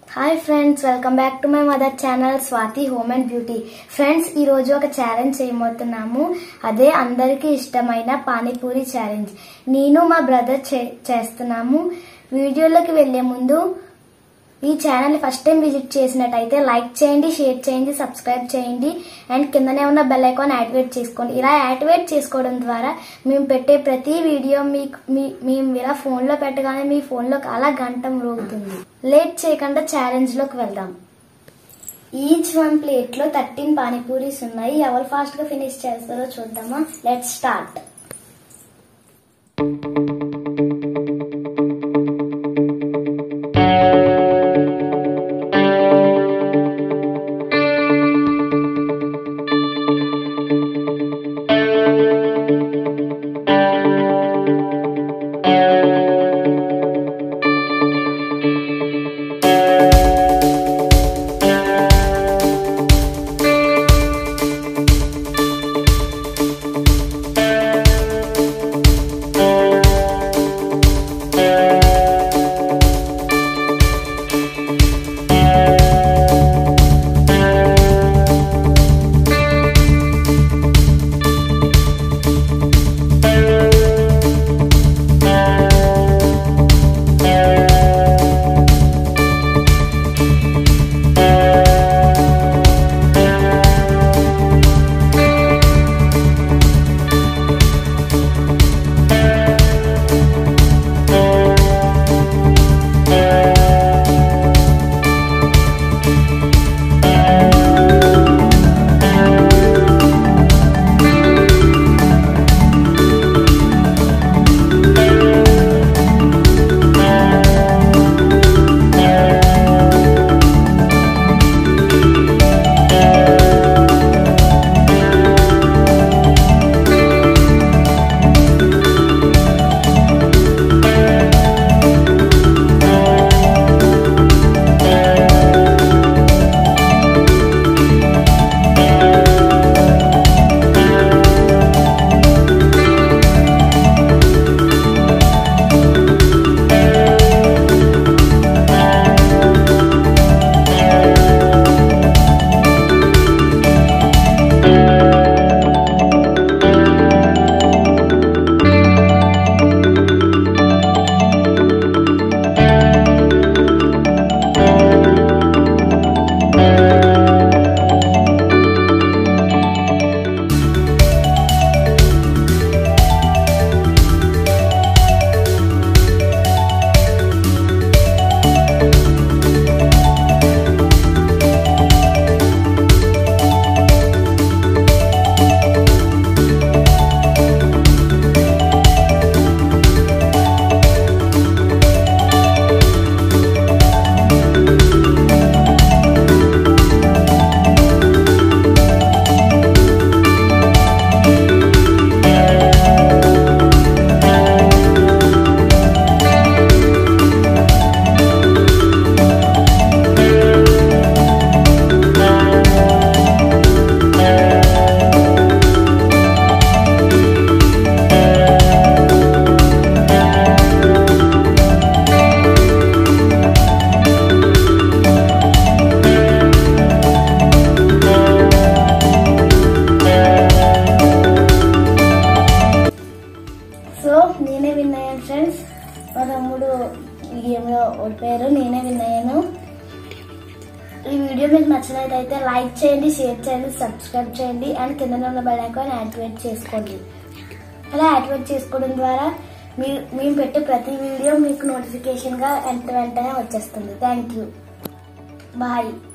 hi friends welcome back to my mother channel Swathi home and beauty friends ఈ రోజు ఒక challenge చేయబోతున్నాము అదే అందరికీ ఇష్టమైన పానీపూరి ఛాలెంజ్ నేను మా బ్రదర్ చే- చేస్తున్నాము వీడియోలోకి వెళ్లే ముందు ఈ ఛానల్ ఫస్ట్ టైం విజిట్ చేసినట్టయితే లైక్ చేయండి షేర్ చేయండి సబ్స్క్రైబ్ చేయండి అండ్ కిందనే ఉన్న బెల్ ఐకాన్ యాక్టివేట్ చేసుకోండి ఇలా యాక్టివేట్ చేసుకోవడం ద్వారా మేము పెట్టే ప్రతి వీడియో మీకు మీ- మేము ఇలా ఫోన్లో పెట్టగానే మీ ఫోన్లోకి అలా గంట మ్రోగుతుంది లేట్ చేయకుండా ఛాలెంజ్ లోకి వెళ్దాం ఈచ్ వన్ ప్లేట్ లో థర్టీన్ పానీపూరీస్ ఉన్నాయి ఎవరు ఫాస్ట్ గా ఫినిష్ చేస్తారో చూద్దామా లెట్ స్టార్ట్ సో నేనే విన్ అయ్యాను ఫ్రెండ్స్ మా తమ్ముడు ఈ గేమ్లో ఓడిపోయారు నేనే విన్ అయ్యాను ఈ వీడియో మీకు నచ్చినట్లయితే లైక్ చేయండి షేర్ చేయండి సబ్స్క్రైబ్ చేయండి అండ్ కింద ఉన్న బెల్ ఐకాన్ యాక్టివేట్ చేసుకోండి అలా యాక్టివేట్ చేసుకోవడం ద్వారా మీరు మేము పెట్టే ప్రతి వీడియో మీకు నోటిఫికేషన్గా వెంట వెంటనే వచ్చేస్తుంది థ్యాంక్ యూ బాయ్